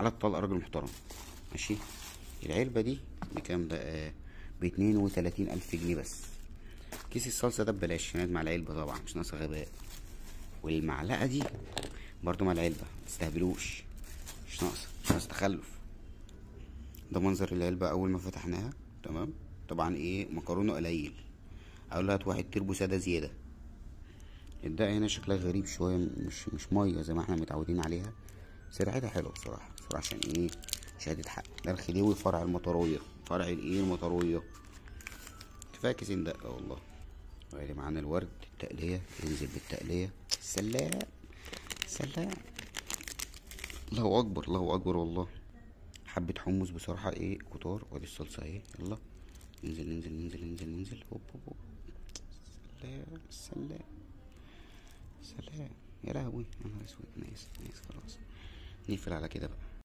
على الطلقه راجل محترم ماشي العلبه دي بكام بقى باتنين وتلاتين الف جنيه بس كيس الصلصه ده ببلاش هناد مع العلبه طبعا مش ناقصه غباء والمعلقه دي برضو مع العلبه متستهبلوش مش ناقصه مش ناقصه تخلف ده منظر العلبه اول ما فتحناها تمام طبعا ايه مكرونه قليل اقول لها هات واحد تربو ساده زياده الدقة هنا شكلها غريب شوية مش مش مية زي ما احنا متعودين عليها بس ريحتها حلوة بصراحة بصراحة عشان ايه شهادة حق ده الخديوي فرع المطروية فرع الايه المطروية كفاية كيسين دقة والله وادي معانا الورد التقلية ينزل بالتقلية سلام سلام الله اكبر الله اكبر والله حبة حمص بصراحة ايه كتار وادي الصلصة اهي يلا ننزل ننزل ننزل ننزل ننزل هوب هوب هوب سلام سلام سلام يا لهوي يا نهار اسود انا اسف انا اسف خلاص نقفل على كده بقى